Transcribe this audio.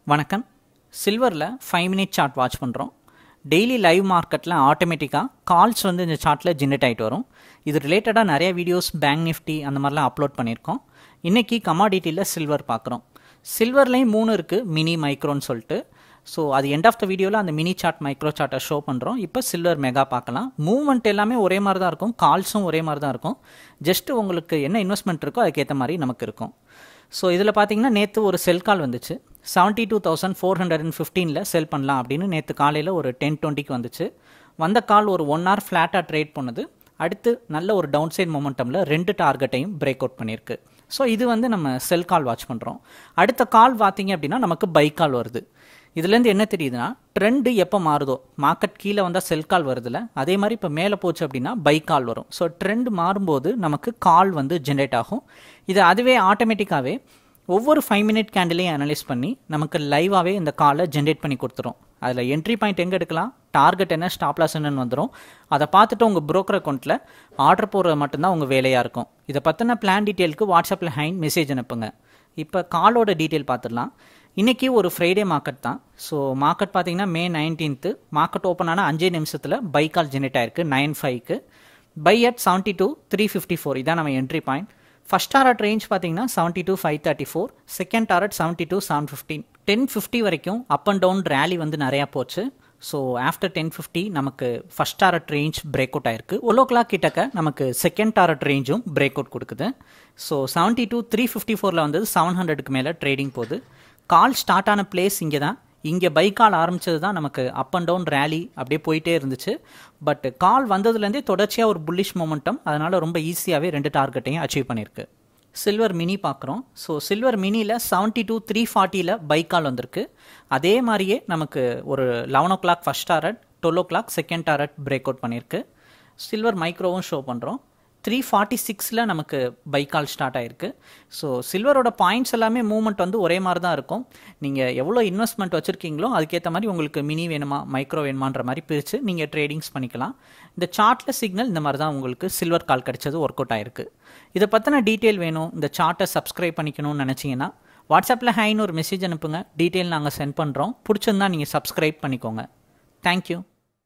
வணக்கம் சில்வரில் five minute chart watch பண்ணுறோம் டெய்லி லைவ் மார்க்கெட்டில் ஆட்டோமேட்டிக்காக கால்ஸ் வந்து இந்த சார்ட்டில் ஜென்ரேட் ஆகிட்டு வரும் இது ரிலேட்டடாக நிறைய வீடியோஸ் பேங்க் நிஃப்டி அந்த மாதிரிலாம் அப்லோட் பண்ணியிருக்கோம் இன்றைக்கி கமாடிட்டியில் சில்வர் பார்க்குறோம் சில்வர்லேயும் மூணு இருக்குது மினி மைக்ரோன்னு சொல்லிட்டு ஸோ அது எண்ட் ஆஃப் த வீடியோவில் அந்த மினி சார்ட் மைக்ரோ சார்ட்டை ஷோ பண்ணுறோம் இப்போ சில்வர் மெகா பார்க்கலாம் மூவ்மெண்ட் எல்லாமே ஒரே மாதிரி தான் இருக்கும் கால்ஸும் ஒரே மாதிரி தான் இருக்கும் ஜஸ்ட்டு உங்களுக்கு என்ன இன்வெஸ்ட்மெண்ட் இருக்கோ அதுக்கேற்ற மாதிரி நமக்கு இருக்கும் ஸோ இதில் பார்த்தீங்கன்னா நேற்று ஒரு செல் கால் வந்துச்சு seventy two thousand four hundred and ஃபிஃப்டீனில் செல் பண்ணலாம் அப்படின்னு நேற்று காலையில் ஒரு டென் டுவெண்ட்டிக்கு வந்துச்சு வந்த கால் ஒரு ஒன் ஹவர் ஃப்ளாட்டாக ட்ரேட் பண்ணுது அடுத்து நல்ல ஒரு டவுன் சைட் மொமெண்டமில் ரெண்டு டார்கெட்டையும் பிரேக் அவுட் பண்ணியிருக்கு ஸோ இது வந்து நம்ம செல் கால் வாட்ச் பண்ணுறோம் அடுத்த கால் பார்த்தீங்க அப்படின்னா நமக்கு பை கால் வருது இதுலேருந்து என்ன தெரியுதுன்னா ட்ரெண்டு எப்போ மாறுதோ மார்க்கெட் கீழே வந்தால் செல் கால் வருதுல்ல அதே மாதிரி இப்போ மேலே போச்சு அப்படின்னா பை கால் வரும் ஸோ ட்ரெண்ட் மாறும்போது நமக்கு கால் வந்து ஜென்ரேட் ஆகும் இது அதுவே ஆட்டோமேட்டிக்காகவே ஒவ்வொரு ஃபைவ் மினிட் கேண்டிலையும் அனலைஸ் பண்ணி நமக்கு லைவாகவே இந்த காலை ஜென்ரேட் பண்ணி கொடுத்துரும் அதில் என்ட்ரி பாயிண்ட் எங்கே எடுக்கலாம் டார்கெட் என்ன ஸ்டாப் லாஸ் என்னன்னு வந்துடும் அதை பார்த்துட்டு உங்கள் broker அக்கௌண்ட்டில் ஆர்டர் போடுறது மட்டும்தான் உங்கள் வேலையாக இருக்கும் இதை பற்றின பிளான் டீட்டெயிலுக்கு வாட்ஸ்அப்பில் ஹைன் மெசேஜ் அனுப்புங்க இப்போ காலோட டீட்டெயில் பார்த்துடலாம் இன்றைக்கி ஒரு ஃப்ரைடே மார்க்கெட் தான் ஸோ மார்க்கெட் பார்த்தீங்கன்னா மே நைன்டீன்த்து மார்க்கெட் ஓப்பன் ஆன அஞ்சே நிமிஷத்தில் பை கால் ஜெனரேட் ஆயிருக்கு நைன் ஃபைவ்க்கு buy at seventy two three fifty four இதான் நம்ம entry point first target range பார்த்தீங்கன்னா seventy two five thirty four second target seventy two seven fifteen ten fifty வரைக்கும் up and down rally வந்து நிறையா போச்சு so after ten fifty நமக்கு first target range break out ஆயிருக்கு one o'clock கிட்டக்க நமக்கு second target ரேஞ்சும் break out கொடுக்குது so seventy two three fifty ஃபோரில் வந்து செவன் ஹண்ட்ரடுக்கு மேலே ட்ரேடிங் போகுது கால் ஸ்டார்ட் ஆன பிளேஸ் இங்கே தான் இங்கே பை கால் ஆரம்பிச்சது தான் நமக்கு அப் அண்ட் டவுன் ரேலி அப்படியே போயிட்டே இருந்துச்சு பட் கால் வந்ததுலேருந்தே தொடர்ச்சியாக ஒரு புல்லிஷ் மொமெண்டம் அதனால் ரொம்ப ஈஸியாகவே ரெண்டு டார்கெட்டையும் அச்சீவ் பண்ணியிருக்கு சில்வர் மினி பார்க்குறோம் ஸோ சில்வர் மினியில் செவன்ட்டி டூ த்ரீ ஃபார்ட்டியில் பைக் கால் வந்திருக்கு அதே மாதிரியே நமக்கு ஒரு eleven o'clock first target twelve o'clock second target break out பண்ணியிருக்கு சில்வர் மைக்ரோவும் ஷோ பண்ணுறோம் த்ரீ ஃபார்ட்டி சிக்ஸில் நமக்கு பைக்கால் ஸ்டார்ட் ஆயிருக்கு ஸோ சில்வரோட பாயிண்ட்ஸ் எல்லாமே மூவ்மெண்ட் வந்து ஒரே மாதிரி தான் இருக்கும் நீங்கள் எவ்வளோ இன்வெஸ்ட்மெண்ட் வச்சுருக்கீங்களோ அதுக்கேற்ற மாதிரி உங்களுக்கு மினி வேணுமா மைக்ரோ வேணுமான்ற மாதிரி பிரித்து நீங்கள் ட்ரேடிங்ஸ் பண்ணிக்கலாம் இந்த சார்ட்டில் சிக்னல் இந்த மாதிரி தான் உங்களுக்கு சில்வர் கால் கிடச்சது ஒர்க் அவுட் ஆயிருக்கு இதை பற்றின டீட்டெயில் வேணும் இந்த சார்ட்டை சப்ஸ்கிரைப் பண்ணிக்கணும்னு நினச்சிங்கன்னா வாட்ஸ்அப்பில் ஹைன்னு ஒரு மெசேஜ் அனுப்புங்க டீட்டெயில் நாங்கள் சென்ட் பண்ணுறோம் பிடிச்சிருந்தா நீங்கள் சப்ஸ்கிரைப் பண்ணிக்கோங்க தேங்க்யூ